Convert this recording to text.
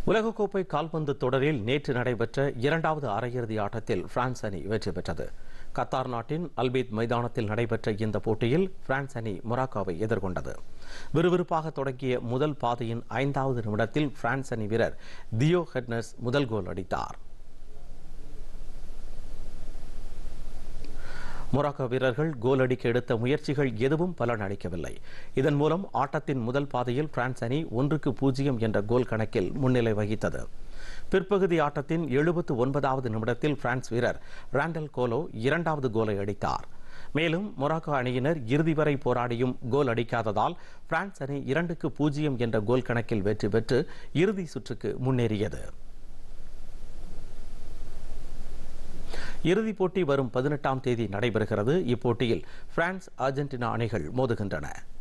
உலகக்கோப்பை கால்பந்து தொடரில் நேற்று நடைபெற்ற இரண்டாவது அரையிறுதி ஆட்டத்தில் பிரான்ஸ் அணி வெற்றி பெற்றது கத்தார் நாட்டின் அல்பீத் மைதானத்தில் நடைபெற்ற இந்த போட்டியில் பிரான்ஸ் அணி மொராக்கோவை எதிர்கொண்டது விறுவிறுப்பாக தொடங்கிய முதல் பாதையின் ஐந்தாவது நிமிடத்தில் பிரான்ஸ் அணி வீரர் தியோ ஹெட்னஸ் முதல் கோல் அடித்தார் மொராக்கோ வீரர்கள் கோல் அடிக்க எடுத்த முயற்சிகள் எதுவும் பலன் அளிக்கவில்லை இதன் மூலம் ஆட்டத்தின் முதல் பாதையில் பிரான்ஸ் அணி ஒன்றுக்கு பூஜ்ஜியம் என்ற கோல் கணக்கில் முன்னிலை வகித்தது பிற்பகுதி ஆட்டத்தின் எழுபத்து ஒன்பதாவது நிமிடத்தில் பிரான்ஸ் வீரர் ராண்டல் கோலோ இரண்டாவது கோலை அடித்தார் மேலும் மொராக்கோ அணியினர் இறுதி வரை போராடியும் கோல் அடிக்காததால் பிரான்ஸ் அணி இரண்டுக்கு பூஜ்ஜியம் என்ற கோல் கணக்கில் வெற்றி பெற்று இறுதி சுற்றுக்கு முன்னேறியது இறுதிப் போட்டி வரும் பதினெட்டாம் தேதி நடைபெறுகிறது இப்போட்டியில் பிரான்ஸ் அர்ஜென்டினா அணிகள் மோதுகின்றன